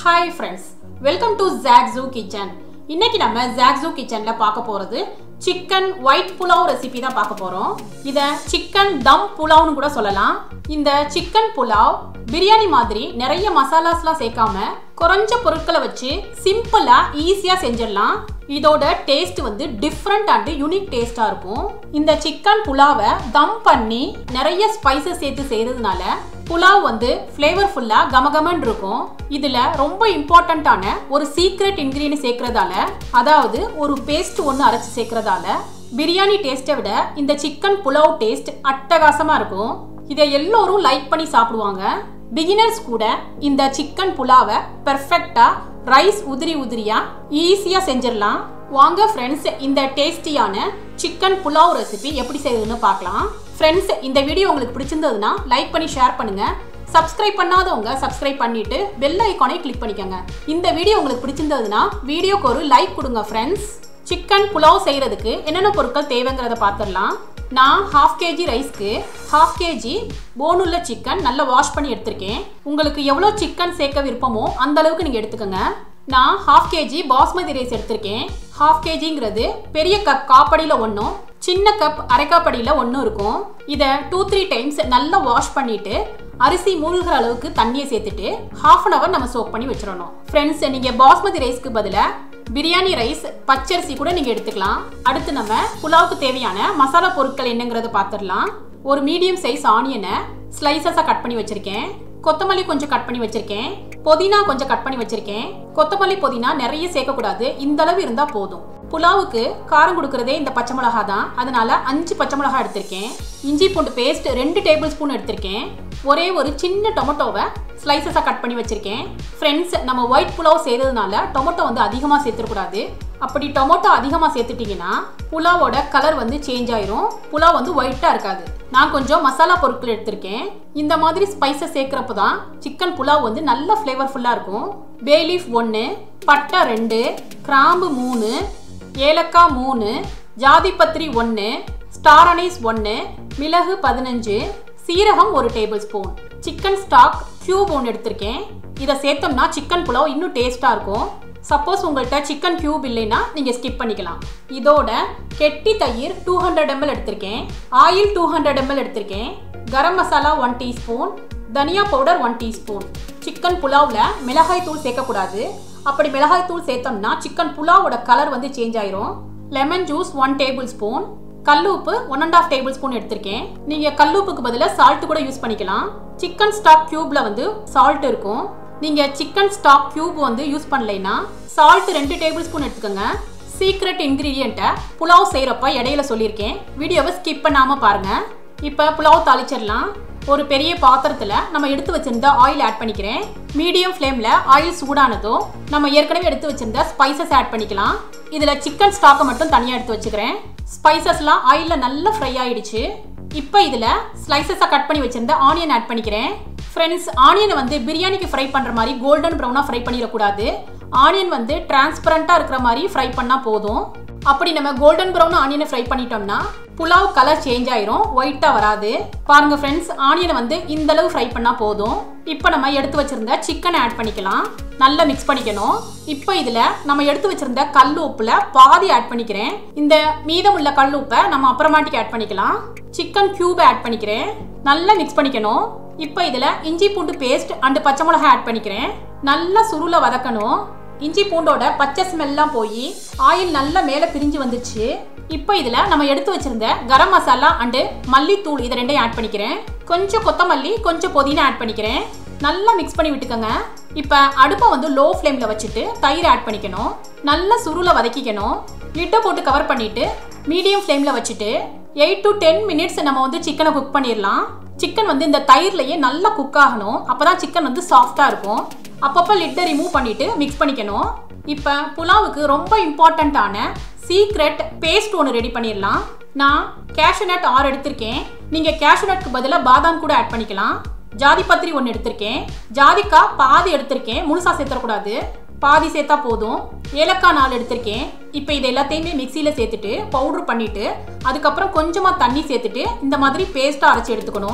hi friends welcome to ஜாக்ஸூ kitchen இன்னைக்கு நம்ம ஜாக்ஸூ கிச்சன்ல பார்க்க போறது சிக்கன் ஒயிட் புலாவ் ரெசிபி தான் பார்க்க போறோம் இத சிக்கன் தம் புலாவ்னு கூட சொல்லலாம் இந்த சிக்கன் புலாவ் பிரியாணி மாதிரி நிறைய மசாலாஸ்லாம் சேர்க்காம குறைஞ்ச பொருட்களை வச்சு சிம்பிளா ஈஸியா செஞ்சிடலாம் இதோட டேஸ்ட் வந்து டிஃப்ரெண்ட் அண்ட் யூனிக் டேஸ்டா இருக்கும் இந்த சிக்கன் புலாவை தம் பண்ணி நிறைய ஸ்பைசஸ் சேர்த்து செய்யறதுனால புலாவ் வந்து ஃப்ளேவர்ஃபுல்லா கமகமன் இருக்கும் இதுல ரொம்ப இம்பார்ட்டண்ட்டான ஒரு சீக்ரெட் இன்கிரீடியன்ட் சேர்க்கறதால அதாவது ஒரு பேஸ்ட் ஒன்று அரைச்சு சேர்க்கறதால பிரியாணி டேஸ்ட்டை விட இந்த சிக்கன் புலாவ் டேஸ்ட் அட்டகாசமா இருக்கும் இதை எல்லோரும் லைக் பண்ணி சாப்பிடுவாங்க பிகினர்ஸ் கூட இந்த சிக்கன் புலாவை பெர்ஃபெக்டா ரைஸ் உதிரி உதிரியா ஈஸியா செஞ்சிடலாம் வாங்க ஃப்ரெண்ட்ஸ் இந்த டேஸ்டியான சிக்கன் புலாவ் ரெசிபி எப்படி செய்யுதுன்னு பார்க்கலாம் ஃப்ரெண்ட்ஸ் இந்த வீடியோ உங்களுக்கு பிடிச்சிருந்ததுன்னா லைக் பண்ணி ஷேர் பண்ணுங்க சப்ஸ்கிரைப் பண்ணாதவங்க சப்ஸ்கிரைப் பண்ணிட்டு பெல் ஐக்கானை கிளிக் பண்ணிக்கோங்க இந்த வீடியோ உங்களுக்கு பிடிச்சிருந்ததுன்னா வீடியோக்கு ஒரு லைக் கொடுங்க ஃப்ரெண்ட்ஸ் சிக்கன் புலாவ் செய்யறதுக்கு என்னென்ன பொருட்கள் தேவைங்கிறத பார்த்துடலாம் நான் ஹாஃப் கேஜி ரைஸ்க்கு ஹாஃப் கேஜி போனுள்ள சிக்கன் நல்லா வாஷ் பண்ணி எடுத்திருக்கேன் உங்களுக்கு எவ்வளோ சிக்கன் சேர்க்க விருப்பமோ அந்த அளவுக்கு நீங்கள் எடுத்துக்கோங்க நான் ஹாஃப் கேஜி பாஸ்மதி ரைஸ் எடுத்திருக்கேன் ஹாஃப் கேஜிங்கிறது பெரிய கப் காப்படியில் ஒன்றும் சின்ன கப் அரைக்காப்படியில் ஒன்றும் இருக்கும் இதை டூ த்ரீ டைம்ஸ் நல்லா வாஷ் பண்ணிட்டு அரிசி மூழ்கிற அளவுக்கு தண்ணியை சேர்த்துட்டு ஹாஃப் அன் அவர் நம்ம சோக் பண்ணி வச்சிடணும் ஃப்ரெண்ட்ஸ் நீங்கள் பாஸ்மதி ரைஸ்க்கு பதிலாக பிரியாணி ரைஸ் பச்சரிசி கூட நீங்கள் எடுத்துக்கலாம் அடுத்து நம்ம புலாவுக்கு தேவையான மசாலா பொருட்கள் என்னங்கிறத பார்த்துடலாம் ஒரு மீடியம் சைஸ் ஆனியனை ஸ்லைசஸாக கட் பண்ணி வச்சுருக்கேன் கொத்தமல்லி கொஞ்சம் கட் பண்ணி வச்சிருக்கேன் புதினா கொஞ்சம் கட் பண்ணி வச்சிருக்கேன் கொத்தமல்லி புதினா நிறைய சேர்க்கக்கூடாது இந்த அளவு இருந்தால் போதும் புலாவுக்கு காரம் கொடுக்கறதே இந்த பச்சை மிளகா தான் அதனால அஞ்சு பச்சை மிளகா எடுத்திருக்கேன் இஞ்சி பூண்டு பேஸ்ட் ரெண்டு டேபிள் ஸ்பூன் எடுத்திருக்கேன் ஒரே ஒரு சின்ன டொமேட்டோவை ஸ்லைசஸாக கட் பண்ணி வச்சிருக்கேன் ஃப்ரெண்ட்ஸ் நம்ம ஒயிட் புலாவ் செய்கிறதுனால டொமேட்டோ வந்து அதிகமாக சேர்த்துடக்கூடாது அப்படி டொமேட்டோ அதிகமாக சேர்த்துட்டிங்கன்னா புலாவோட கலர் வந்து சேஞ்ச் ஆயிரும் புலாவ் வந்து ஒயிட்டாக இருக்காது நான் கொஞ்சம் மசாலா பொருட்கள் எடுத்திருக்கேன் இந்த மாதிரி ஸ்பைசஸ் சேர்க்குறப்ப தான் சிக்கன் புலாவ் வந்து நல்ல ஃப்ளேவர்ஃபுல்லாக இருக்கும் பேலீஃப் ஒன்று பட்டை ரெண்டு கிராம்பு மூணு ஏலக்காய் மூணு ஜாதிபத்திரி ஒன்று ஸ்டார் அனைஸ் ஒன்று மிளகு பதினஞ்சு சீரகம் ஒரு tablespoon chicken stock cube ஒன்று எடுத்திருக்கேன் இதை சேர்த்தோம்னா சிக்கன் புலாவ் இன்னும் டேஸ்ட்டாக இருக்கும் சப்போஸ் உங்கள்கிட்ட சிக்கன் கியூப் இல்லைன்னா நீங்கள் ஸ்கிப் பண்ணிக்கலாம் இதோட கெட்டி தயிர் டூ ஹண்ட்ரட் எம்எல் எடுத்திருக்கேன் ஆயில் டூ ஹண்ட்ரட் எம்எல் எடுத்திருக்கேன் கரம் மசாலா ஒன் டீஸ்பூன் தனியா பவுடர் ஒன் டீஸ்பூன் சிக்கன் புலாவில் மிளகாய் தூள் சேர்க்கக்கூடாது அப்படி மிளகாய் தூள் சேர்த்தோம்னா சிக்கன் புலாவோட கலர் வந்து சேஞ்ச் ஆயிரும் lemon juice one tablespoon கல்லுப்பு one and half tablespoon எடுத்திருக்கேன் நீங்கள் கல்லுப்புக்கு பதிலாக சால்ட் கூட யூஸ் பண்ணிக்கலாம் சிக்கன் ஸ்டாக் கியூப்ல வந்து சால்ட் இருக்கும் நீங்கள் சிக்கன் ஸ்டாக் கியூப் வந்து யூஸ் பண்ணலைன்னா சால்ட் ரெண்டு டேபிள் ஸ்பூன் எடுத்துக்கோங்க சீக்ரெட் இன்க்ரீடியண்ட்டை புலாவ் செய்கிறப்ப இடையில சொல்லியிருக்கேன் வீடியோவை ஸ்கிப் பண்ணாமல் பாருங்கள் இப்போ புலாவ் தாளிச்சிடலாம் ஒரு பெரிய பாத்திரத்தில் நம்ம எடுத்து வச்சிருந்த ஆயில் ஆட் பண்ணிக்கிறேன் மீடியம் ஃப்ளேமில் ஆயில் சூடானதும் நம்ம ஏற்கனவே எடுத்து வச்சிருந்த ஸ்பைசஸ் ஆட் பண்ணிக்கலாம் இதில் சிக்கன் ஸ்டாக்கை மட்டும் தனியாக எடுத்து வச்சுக்கிறேன் ஸ்பைசஸ்லாம் ஆயிலில் நல்லா ஃப்ரை ஆயிடுச்சு இப்போ இதில் ஸ்லைசஸாக கட் பண்ணி வச்சிருந்த ஆனியன் ஆட் பண்ணிக்கிறேன் ஃப்ரெண்ட்ஸ் ஆனியனை வந்து பிரியாணிக்கு ஃப்ரை பண்ணுற மாதிரி கோல்டன் ப்ரௌனாக ஃப்ரை பண்ணிடக்கூடாது ஆனியன் வந்து டிரான்ஸ்பரண்ட்டாக இருக்கிற மாதிரி ஃப்ரை பண்ணால் போதும் அப்படி நம்ம கோல்டன் ப்ரௌன் ஆனியனை ஃப்ரை பண்ணிட்டோம்னா புலாவ் கலர் சேஞ்ச் ஆயிரும் ஒயிட்டாக வராது பாருங்க ஃப்ரெண்ட்ஸ் ஆனியனை வந்து இந்த அளவு ஃப்ரை பண்ணால் போதும் இப்போ நம்ம எடுத்து வச்சிருந்த சிக்கனை ஆட் பண்ணிக்கலாம் நல்லா மிக்ஸ் பண்ணிக்கணும் இப்போ இதில் நம்ம எடுத்து வச்சிருந்த கல் உப்பில் பாதி ஆட் பண்ணிக்கிறேன் இந்த மீதம் உள்ள கல் உப்பை நம்ம அப்புறமாட்டிக்கு ஆட் பண்ணிக்கலாம் சிக்கன் கியூப் ஆட் பண்ணிக்கிறேன் நல்லா மிக்ஸ் பண்ணிக்கணும் இப்போ இதில் இஞ்சி பூண்டு பேஸ்ட் அண்டு பச்சை மிளகா ஆட் பண்ணிக்கிறேன் நல்லா சுருளை வதக்கணும் இஞ்சி பூண்டோட பச்சை ஸ்மெல்லாம் போய் ஆயில் நல்லா மேலே பிரிஞ்சு வந்துச்சு இப்போ இதில் நம்ம எடுத்து வச்சிருந்த கரம் மசாலா அண்டு மல்லித்தூள் இதை ரெண்டையும் ஆட் பண்ணிக்கிறேன் கொஞ்சம் கொத்தமல்லி கொஞ்சம் புதினா ஆட் பண்ணிக்கிறேன் நல்லா மிக்ஸ் பண்ணி விட்டுக்கோங்க இப்போ அடுப்பை வந்து லோ ஃப்ளேமில் வச்சுட்டு தயிர் ஆட் பண்ணிக்கணும் நல்லா சுருளை வதக்கிக்கணும் லிட்டை போட்டு கவர் பண்ணிட்டு மீடியம் ஃப்ளேமில் வச்சுட்டு எயிட் டு டென் மினிட்ஸ் நம்ம வந்து சிக்கனை குக் பண்ணிடலாம் சிக்கன் வந்து இந்த தயிர்லயே நல்லா குக் ஆகணும் அப்பதான் சிக்கன் வந்து சாஃப்டா இருக்கும் அப்பப்போ லிட்டை ரிமூவ் பண்ணிட்டு மிக்ஸ் பண்ணிக்கணும் இப்போ புலாவுக்கு ரொம்ப இம்பார்ட்டண்ட்டான சீக்ரெட் பேஸ்ட் ஒன்று ரெடி பண்ணிடலாம் நான் கேஷ்யூ நட் ஆறு எடுத்திருக்கேன் நீங்கள் கேஷ்யூ நட்க்கு பதிலாக பாதாம் கூட ஆட் பண்ணிக்கலாம் ஜாதி பத்திரி ஒன்று எடுத்திருக்கேன் ஜாதிக்காய் பாதி எடுத்திருக்கேன் முழுசாக சேர்த்துடக்கூடாது பாதி சேர்த்தா போதும் ஏலக்காய் நாலு எடுத்திருக்கேன் இப்போ இது எல்லாத்தையுமே மிக்சியில் சேர்த்துட்டு பவுட்ரு பண்ணிட்டு அதுக்கப்புறம் கொஞ்சமாக தண்ணி சேர்த்துட்டு இந்த மாதிரி பேஸ்ட்டாக அரைச்சி எடுத்துக்கணும்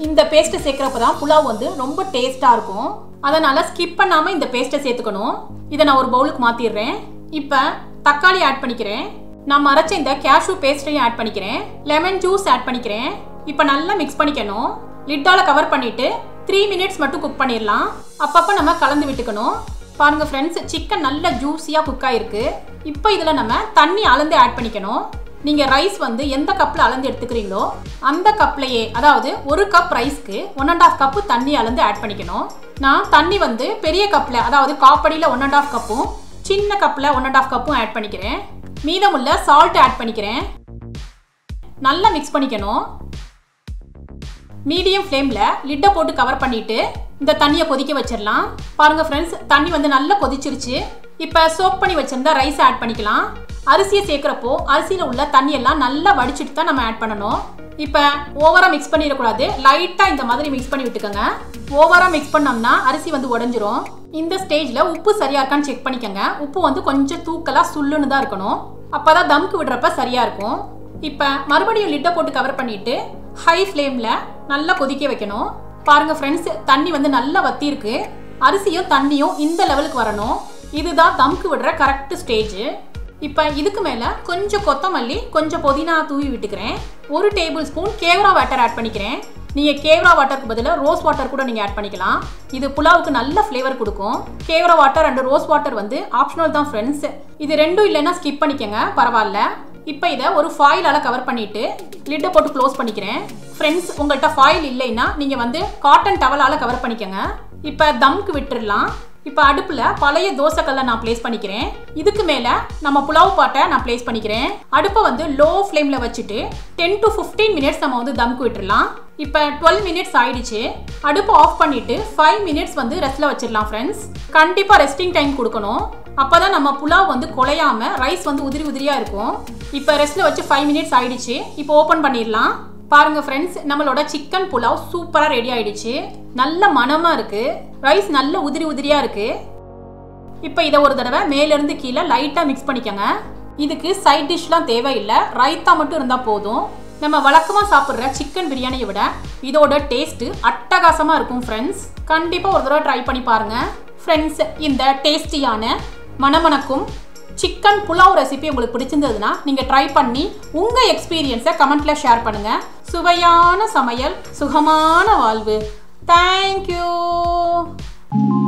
இந்த பேஸ்ட்டை சேர்க்குறப்ப தான் புலாவ் வந்து ரொம்ப டேஸ்ட்டாக இருக்கும் அதனால் ஸ்கிப் பண்ணாமல் இந்த பேஸ்ட்டை சேர்த்துக்கணும் இதை நான் ஒரு பவுலுக்கு மாற்றிடுறேன் இப்போ தக்காளி ஆட் பண்ணிக்கிறேன் நான் மறைச்ச இந்த கேஷ்யூ பேஸ்ட்டையும் ஆட் பண்ணிக்கிறேன் லெமன் ஜூஸ் ஆட் பண்ணிக்கிறேன் இப்போ நல்லா மிக்ஸ் பண்ணிக்கணும் லிட்டால கவர் பண்ணிட்டு த்ரீ மினிட்ஸ் மட்டும் குக் பண்ணிடலாம் அப்பப்போ நம்ம கலந்து விட்டுக்கணும் பாருங்க ஃப்ரெண்ட்ஸ் சிக்கன் நல்ல ஜூஸியாக குக் ஆயிருக்கு இப்போ இதில் நம்ம தண்ணி அளந்து ஆட் பண்ணிக்கணும் நீங்கள் ரைஸ் வந்து எந்த கப்பில் அளந்து எடுத்துக்கிறீங்களோ அந்த கப்லையே அதாவது ஒரு கப் ரைஸ்க்கு ஒன் அண்ட் ஆஃப் கப்பு தண்ணி அளந்து ஆட் பண்ணிக்கணும் நான் தண்ணி வந்து பெரிய கப்பில் அதாவது காப்படியில் ஒன் அண்ட் ஆஃப் கப்பும் சின்ன கப்பில் ஒன் அண்ட் ஆஃப் கப்பும் ஆட் பண்ணிக்கிறேன் மீதமுள்ள சால்ட் ஆட் பண்ணிக்கிறேன் நல்லா மிக்ஸ் பண்ணிக்கணும் மீடியம் ஃப்ளேமில் லிட்டை போட்டு கவர் பண்ணிட்டு இந்த தண்ணியை கொதிக்க வச்சிடலாம் பாருங்க ஃப்ரெண்ட்ஸ் தண்ணி வந்து நல்லா கொதிச்சிருச்சு இப்போ சோக் பண்ணி வச்சிருந்தா ரைஸ் ஆட் பண்ணிக்கலாம் அரிசியை சேர்க்குறப்போ அரிசியில் உள்ள தண்ணியெல்லாம் நல்லா வடிச்சிட்டு தான் நம்ம ஆட் பண்ணணும் இப்போ ஓவராக மிக்ஸ் பண்ணிடக்கூடாது லைட்டாக இந்த மாதிரி மிக்ஸ் பண்ணி விட்டுக்கோங்க ஓவராக மிக்ஸ் பண்ணோம்னா அரிசி வந்து உடஞ்சிரும் இந்த ஸ்டேஜில் உப்பு சரியாக இருக்கான்னு செக் பண்ணிக்கோங்க உப்பு வந்து கொஞ்சம் தூக்கலாக சுள்ளுன்னு தான் இருக்கணும் அப்போ தான் தம்க்கு விடுறப்ப சரியாக இருக்கும் இப்போ மறுபடியும் லிட்டை போட்டு கவர் பண்ணிட்டு ஹை ஃப்ளேமில் நல்லா கொதிக்க வைக்கணும் பாருங்க ஃப்ரெண்ட்ஸ் தண்ணி வந்து நல்லா வத்தி இருக்கு அரிசியும் தண்ணியும் இந்த லெவலுக்கு வரணும் இதுதான் தம்க்கு விடுற கரெக்ட் ஸ்டேஜ் இப்போ இதுக்கு மேலே கொஞ்சம் கொத்தமல்லி கொஞ்சம் புதினா தூவி விட்டுக்கிறேன் ஒரு tablespoon kewra water add பண்ணிக்கிறேன் நீங்கள் கேவரா வாட்டருக்கு பதிலாக ரோஸ் வாட்டர் கூட நீங்கள் ஆட் பண்ணிக்கலாம் இது புலாவுக்கு நல்ல ஃப்ளேவர் கொடுக்கும் kewra water and rose water வந்து ஆப்ஷனல் தான் ஃப்ரெண்ட்ஸ் இது ரெண்டும் இல்லைன்னா ஸ்கிப் பண்ணிக்கோங்க பரவாயில்ல இப்போ இதை ஒரு ஃபாயிலால் கவர் பண்ணிட்டு லிட்டை போட்டு க்ளோஸ் பண்ணிக்கிறேன் ஃப்ரெண்ட்ஸ் உங்கள்கிட்ட ஃபாயில் இல்லைன்னா நீங்கள் வந்து காட்டன் டவலால் கவர் பண்ணிக்கோங்க இப்போ தம்க்கு விட்டுடலாம் இப்போ அடுப்பில் பழைய தோசைக்கல்லை நான் ப்ளேஸ் பண்ணிக்கிறேன் இதுக்கு மேலே நம்ம புலாவ் பாட்டை நான் ப்ளேஸ் பண்ணிக்கிறேன் அடுப்பை வந்து லோ ஃப்ளேமில் வச்சுட்டு டென் டு ஃபிஃப்டீன் மினிட்ஸ் நம்ம வந்து தம்க்கு விட்டுடலாம் இப்போ டுவெல் மினிட்ஸ் ஆயிடுச்சு அடுப்பு ஆஃப் பண்ணிட்டு ஃபைவ் மினிட்ஸ் வந்து ரெஸ்ட்டில் வச்சிடலாம் ஃப்ரெண்ட்ஸ் கண்டிப்பாக ரெஸ்டிங் டைம் கொடுக்கணும் அப்பதான் நம்ம புலாவ் வந்து குலையாம ரைஸ் வந்து உதிரி உதிரியா இருக்கும் இப்போ ரெஸ்ட்ல வச்சு ஃபைவ் மினிட்ஸ் ஆயிடுச்சு இப்போ ஓப்பன் பண்ணிடலாம் பாருங்க ஃப்ரெண்ட்ஸ் நம்மளோட சிக்கன் புலாவ் சூப்பரா ரெடி ஆயிடுச்சு நல்ல மணமா இருக்கு ரைஸ் நல்ல உதிரி உதிரியா இருக்கு இப்போ இதை ஒரு தடவை மேலேருந்து கீழே லைட்டாக மிக்ஸ் பண்ணிக்கோங்க இதுக்கு சைட் டிஷ்லாம் தேவையில்லை ரைத்தா மட்டும் இருந்தால் போதும் நம்ம வழக்கமாக சாப்பிட்ற சிக்கன் பிரியாணியை விட இதோட டேஸ்ட்டு அட்டகாசமாக இருக்கும் ஃப்ரெண்ட்ஸ் கண்டிப்பாக ஒரு தடவை ட்ரை பண்ணி பாருங்க ஃப்ரெண்ட்ஸ் இந்த டேஸ்டியான மணமணக்கும் சிக்கன் புலாவ் ரெசிபி உங்களுக்கு பிடிச்சிருந்ததுன்னா நீங்கள் ட்ரை பண்ணி உங்கள் எக்ஸ்பீரியன்ஸை கமெண்ட்டில் ஷேர் பண்ணுங்கள் சுவையான சமையல் சுகமான வாழ்வு தேங்க்யூ